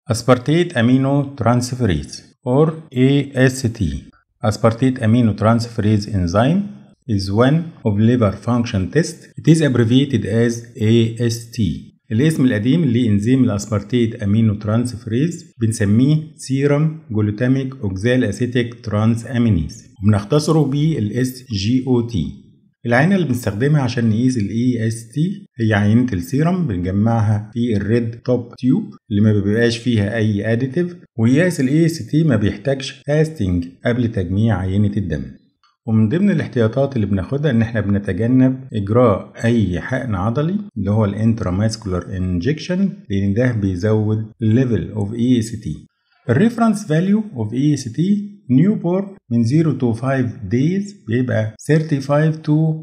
Aspartate aminotransferase or AST. Aspartate aminotransferase enzyme is one of liver function test. It is abbreviated as AST. الاسم القديم لإنزيم الأسبارتيت أمينو ترانسفريز بنسميه سيرم جلوتاميك أوكزال أسيتيك ترانس أمينيز وبنختصره بالاس جي او تي العينة اللي بنستخدمها عشان نقيس الاي اس تي هي عينة السيرم بنجمعها في الريد توب تيوب اللي ما بيبقاش فيها اي اديتيف وقياس الاي اس تي ما بيحتاجش فاستنج قبل تجميع عينة الدم ومن ضمن الاحتياطات اللي بناخدها ان احنا بنتجنب اجراء اي حقن عضلي اللي هو الانتراماسكولار انجكشن لان ده بيزود الليفل اوف اي اس تي الريفرنس فاليو اوف اي اس تي نيو بورن من 0 to 5 days بيبقى 35 to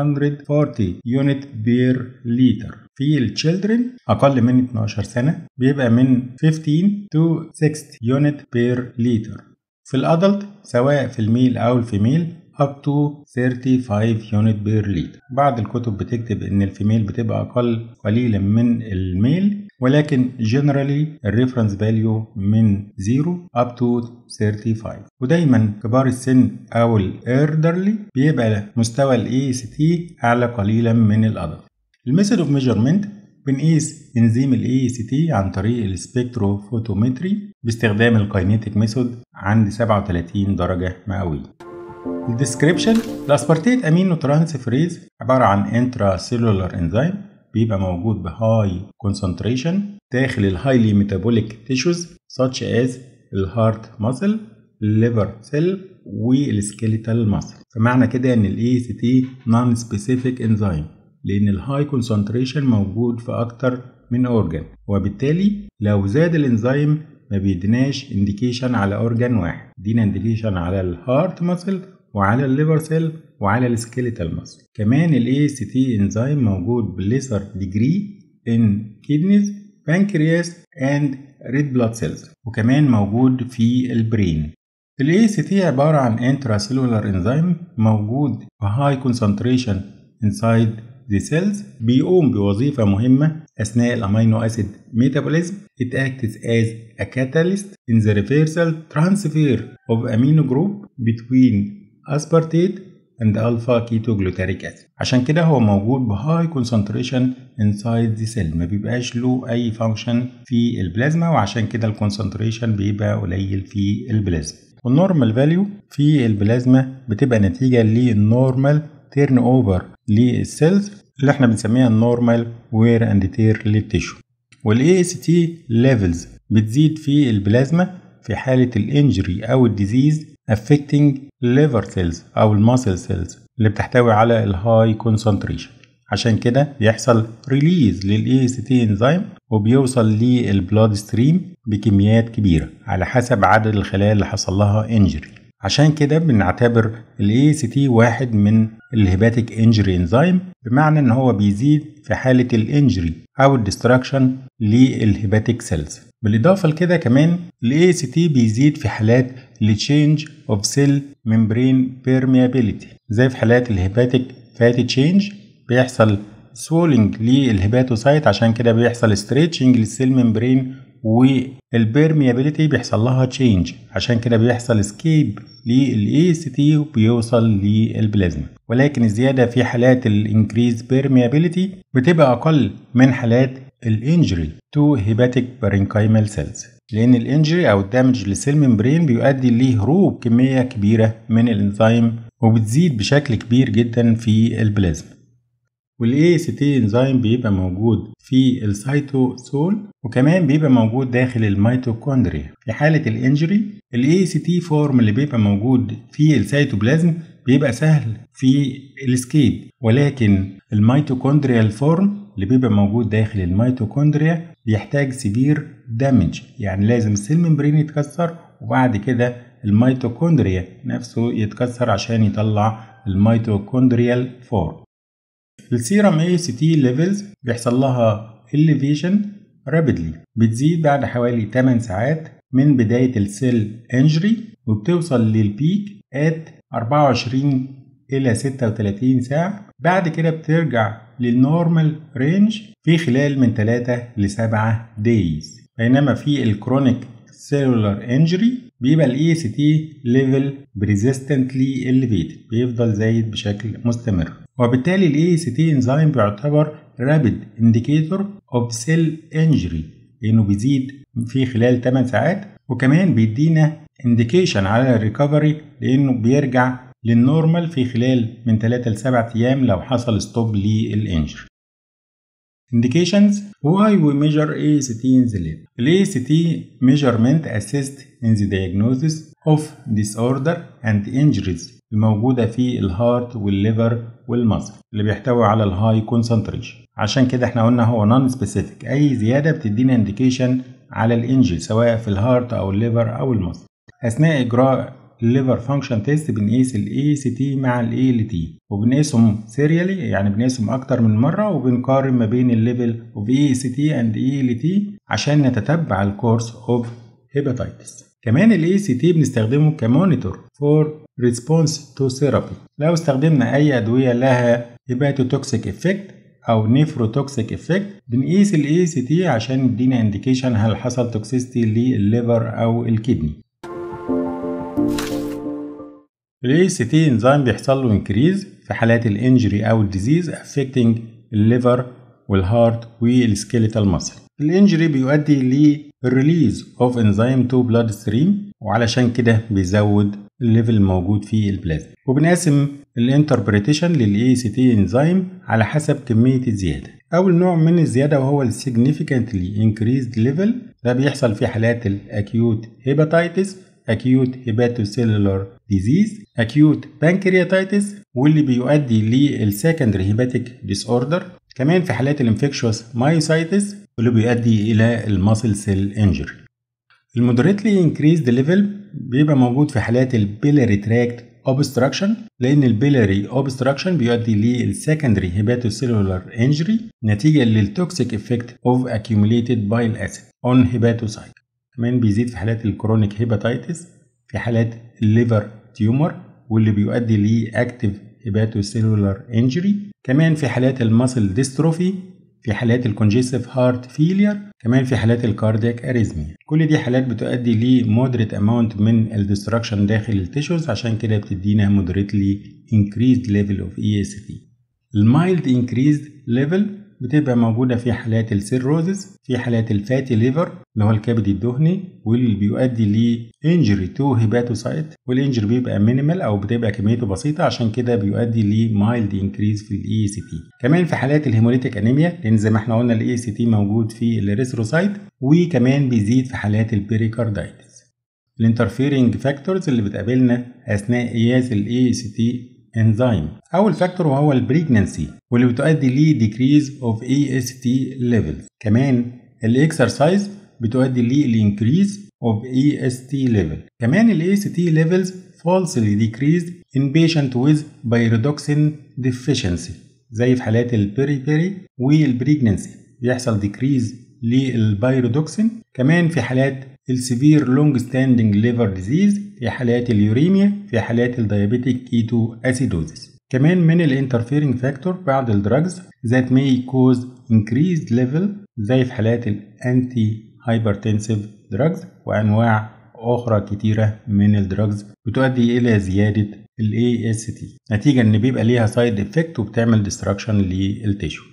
140 unit per liter في التشيلدرن أقل من 12 سنة بيبقى من 15 to 60 unit per liter في الأدلت سواء في الميل أو الفيميل up to 35 unit per liter بعض الكتب بتكتب ان الفيميل بتبقى اقل قليلا من الميل ولكن generally الريفرنس فاليو من 0 up to 35 ودايما كبار السن او الايردرلي بيبقى مستوى الاي سي تي اعلى قليلا من الادلت الميثود اوف ميجرمنت بنقيس انزيم الاي سي تي عن طريق السبكتروفوتومتري باستخدام الكاينيتيك ميثود عند 37 درجه مئويه الديسكريبشن الاسبارتيت امينو ترانسفريز عباره عن انترا سيلولار انزيم بيبقى موجود بهاي كونسنتريشن داخل الهايلي ميتابوليك تيشوز such as الهارت ماسل الليفر سيل والسكيليتال ماسل فمعنى كده ان الاي سي تي نون سبيسيفيك انزيم لان الهاي كونسنتريشن موجود في اكتر من اورجان وبالتالي لو زاد الانزيم ما بيديناش انديكيشن على اورجان واحد دينا انديكيشن على الهارت ماسل وعلى الليفر سيل وعلى السكيليتال ماسل كمان الاي سي تي انزيم موجود بليسر ديجري ان كيدنيز بانكرياس اند ريد بلاد سيلز وكمان موجود في البرين الاي سي تي عباره عن انترا سيلولار انزيم موجود بهاي كونسنتريشن انسايد the cells بيقوم بوظيفة مهمة أثناء الأمينو أسيد ميتابوليزم it acts as a catalyst in the reversal transfer of amino group between aspartate and alpha ketoglutarate acid عشان كده هو موجود بهاي concentration inside the cell ما بيبقاش له أي فانكشن في البلازما وعشان كده الكونسنتريشن بيبقى قليل في البلازما والنورمال فاليو في البلازما بتبقى نتيجة للنورمال تيرن اوفر للسيلز اللي احنا بنسميها النورمال وير اند تير للتيشو والاي اس تي ليفلز بتزيد في البلازما في حالة الانجري او الديزيز affecting liver cells او الماسل سيلز اللي بتحتوي على الهاي كونسنتريشن عشان كده بيحصل ريليز للاي اس تي انزيم وبيوصل للبلاد ستريم بكميات كبيرة على حسب عدد الخلايا اللي حصل لها انجري عشان كده بنعتبر ال ACT واحد من الهيباتيك انجري انزيم بمعنى ان هو بيزيد في حالة الانجري او الدستراكشن للهيباتيك سيلز بالاضافة لكده كمان ال ACT بيزيد في حالات التشينج اوف سيل ممبرين بيرميابيليتي زي في حالات الهيباتيك فاتي تشينج بيحصل سوولنج للهيباتوسايت عشان كده بيحصل ستريتشنج للسيل ممبرين والبيرميابيليتي بيحصل لها تشينج عشان كده بيحصل سكيب للاي سي تي وبيوصل للبلازما ولكن الزياده في حالات الانكريز بيرميابيليتي بتبقى اقل من حالات الانجري تو هيباتيك بارينكايمال سيلز لان الانجري او الدامج للسيل ممبرين بيؤدي لهروب كميه كبيره من الانزيم وبتزيد بشكل كبير جدا في البلازما والاي سي تي انزيم بيبقى موجود في السيتوسول وكمان بيبقى موجود داخل الميتوكوندريا في حالة الانجري الاي سي تي فورم اللي بيبقى موجود في السيتوبلازم بيبقى سهل في الاسكيب ولكن الميتوكوندريال فورم اللي بيبقى موجود داخل الميتوكوندريا بيحتاج سيفير دامج يعني لازم السيل ممبرين يتكسر وبعد كده الميتوكوندريا نفسه يتكسر عشان يطلع الميتوكوندريال فورم السيرم اي سي تي ليفلز بيحصل لها elevation rapidly بتزيد بعد حوالي 8 ساعات من بداية السيل انجري وبتوصل للبيك at 24 إلى 36 ساعة بعد كده بترجع للنورمال رينج في خلال من 3 ل 7 دايز بينما في الكرونيك سيلولار انجري بيبقى الاي سي تي ليفل بريزيستنتلي اليفيتد بيفضل زايد بشكل مستمر وبالتالي الاي سي تي انزيم بيعتبر رابيد انديكيتور اوف سيل انجري لانه بيزيد في خلال 8 ساعات وكمان بيدينا انديكيشن على الريكفري لانه بيرجع للنورمال في خلال من 3 ل 7 ايام لو حصل ستوب للانجري Indications Why we measure ACT in the lab ال ACT measurement assist in the diagnosis of disorder and injuries الموجودة في الهارت والليفر والمصل اللي بيحتوي على الهاي كونسنتريشن عشان كده احنا قلنا هو نون سبيسيفيك اي زيادة بتدينا انديكيشن على الانجل سواء في الهارت او الليفر او المصل اثناء اجراء الليفر فانكشن تيست بنقيس الاي سي تي مع الاي ال تي وبنقيسهم سيريالي يعني بنقيسهم اكتر من مره وبنقارن ما بين الليفل اوف اي سي تي اند اي ال تي عشان نتتبع الكورس اوف هيباتيتس كمان الاي سي تي بنستخدمه كمونيتور فور ريسبونس تو ثيرابي لو استخدمنا اي ادويه لها هيباتوتوكسيك افكت او نيفروتوكسيك افكت بنقيس الاي سي تي عشان يدينا انديكيشن هل حصل توكسيستي للليفر او الكدني الاي سي تي انزيم بيحصل له انكريز في حالات الانجري او الديزيز افكتنج الليفر والهارت والسكيليتال ماسل الانجري بيؤدي للريليز اوف انزيم تو بلاد ستريم وعلشان كده بيزود الليفل الموجود في البلازما وبنقسم الانتربريتيشن للاي سي تي انزيم على حسب كميه الزياده اول نوع من الزياده وهو السيجنيفيكانتلي انكريزد ليفل ده بيحصل في حالات الاكيوت هيباتيتس acute hepatocellular disease acute pancreatitis واللي بيؤدي للسكندري هيباتيك ديس اوردر كمان في حالات الانفكشوس مايوسايتس واللي بيؤدي الى الماسل سيل انجري المودريتلي انكريزد ليفل بيبقى موجود في حالات البيلاري تراكت اوبستراكشن لان البيلاري اوبستراكشن بيؤدي للسكندري هيباتوسيلولار انجري نتيجه للتوكسيك افكت اوف accumulated bile acid on hepatocyte كمان بيزيد في حالات الكرونيك هيباتيتس في حالات الليفر تيومر واللي بيؤدي لاكتيف هيباتوسيلولار انجري كمان في حالات الماسل ديستروفي في حالات الكونجيسيف هارت فيلير كمان في حالات الكاردياك اريزميا كل دي حالات بتؤدي لمودريت اماونت من الدستركشن داخل التيشوز عشان كده بتدينا مودريتلي increased level of EST المايلد increased level بتبقى موجودة في حالات السيروزز في حالات الفاتي ليفر اللي هو الكبد الدهني واللي بيؤدي ل انجري تو هيباتوسايت والانجري بيبقى مينيمال او بتبقى كميته بسيطة عشان كده بيؤدي ل مايلد انكريز في الاي سي تي كمان في حالات الهيموليتيك انيميا لان زي ما احنا قلنا الاي سي تي موجود في الريثروسايت وكمان بيزيد في حالات البيريكاردايتس الانترفيرنج فاكتورز اللي بتقابلنا اثناء قياس الاي سي تي انزيم اول فاكتور وهو البريجننسي واللي بتؤدي ل decrease of AST levels كمان الاكسرسايز بتؤدي ل increase of AST level كمان ال AST levels falsely decreased in patient with pyridoxine deficiency زي في حالات البيريبيري والبريجننسي بيحصل decrease للبيرودوكسين كمان في حالات السيفير لونج ستاندنج ليفر ديزيز في حالات اليوريميا في حالات الديابيتيك كيتو اسيدوزيس كمان من الانترفيرنج فاكتور بعض الدراجز ذات may cause increased level زي في حالات الانتي هايبرتنسيف دراجز وانواع اخرى كتيره من الدراجز بتؤدي الى زياده ال AST نتيجه ان بيبقى ليها سايد افكت وبتعمل ديستراكشن للتيشو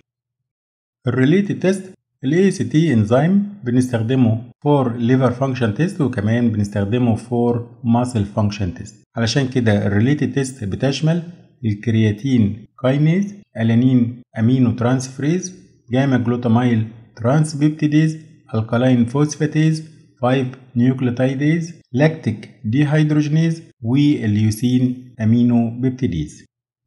الريليتد تيست ال ACT انزيم بنستخدمه فور ليفر فانكشن تيست وكمان بنستخدمه فور ماسل فانكشن تيست علشان كده الريليتد تيست بتشمل الكرياتين كاينيز الانين امينو ترانسفريز جاما جلوتاميل ترانس بيبتيديز الكالاين فوسفاتيز 5 نيوكليوتايديز لاكتيك ديهيدروجينيز والليوسين امينو بيبتيديز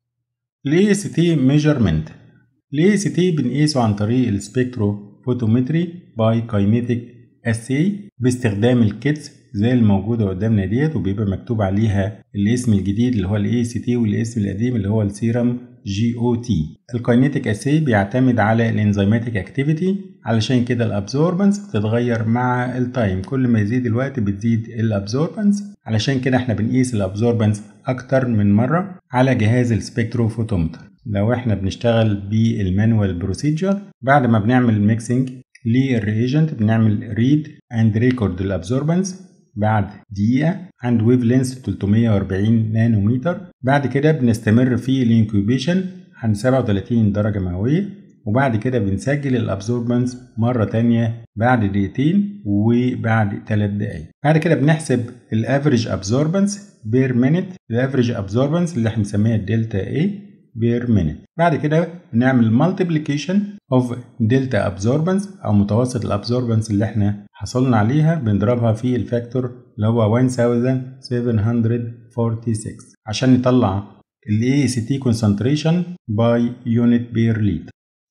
ال ACT ميجرمنت ال ACT بنقيسه عن طريق السبيكترو فوتومتري باي كاينيتيك اسي باستخدام الكيتس زي الموجودة قدامنا ديت وبيبقى مكتوب عليها الاسم الجديد اللي هو الاي سي تي والاسم القديم اللي هو السيرم جي او تي الكاينيتيك اسي بيعتمد على الانزيماتيك اكتيفيتي علشان كده الابزوربنس بتتغير مع التايم كل ما يزيد الوقت بتزيد الابزوربنس علشان كده احنا بنقيس الابزوربنس اكتر من مرة على جهاز السبكتروفوتومتر لو احنا بنشتغل بالمانوال بروسيجر بعد ما بنعمل ميكسنج للريجنت بنعمل ريد اند ريكورد الابزوربنس بعد دقيقة عند ويف لينس 340 نانومتر بعد كده بنستمر في الانكوبيشن عند 37 درجة مئوية وبعد كده بنسجل الابزوربنس مرة تانية بعد دقيقتين وبعد 3 دقايق بعد كده بنحسب الافريج ابزوربنس بير مينيت الافريج ابزوربنس اللي احنا بنسميها الدلتا اي بير مينيت بعد كده بنعمل مالتيبليكيشن اوف دلتا ابزوربنس او متوسط الابزوربنس اللي احنا حصلنا عليها بنضربها في الفاكتور اللي هو 1746 عشان نطلع ال ACT concentration by unit per liter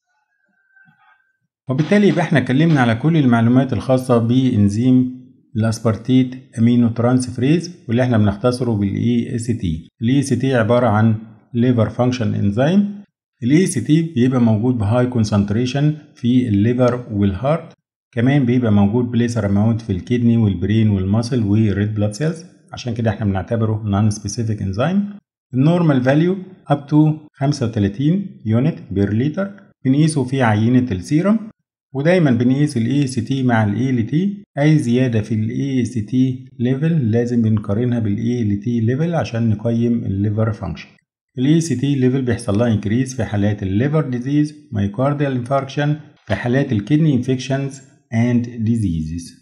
وبالتالي يبقى احنا اتكلمنا على كل المعلومات الخاصة بإنزيم الاسبارتيت امينو ترانسفريز واللي احنا بنختصره بالاي اس تي الاي اس تي عبارة عن liver function enzyme الاي اس تي بيبقى موجود بهاي كونسنتريشن في الليفر والهارت كمان بيبقى موجود بليسر اماونت في الكدني والبرين والماسل والريد بلاد سيلز عشان كده احنا بنعتبره نون سبيسيفيك انزيم النورمال فاليو اب تو 35 يونت بير لتر بنقيسه في عينة السيرم ودايما بنقيس الاي اس تي مع الاي ال تي اي زياده في الاي اس تي ليفل لازم بنقارنها بالاي ال تي ليفل عشان نقيم الليفر فانكشن الاي سي تي ليفل بيحصل لها انكريز في حالات الليفر ديزيز مايكارديال انفاركشن في حالات الكدني انفكشنز اند ديزيزز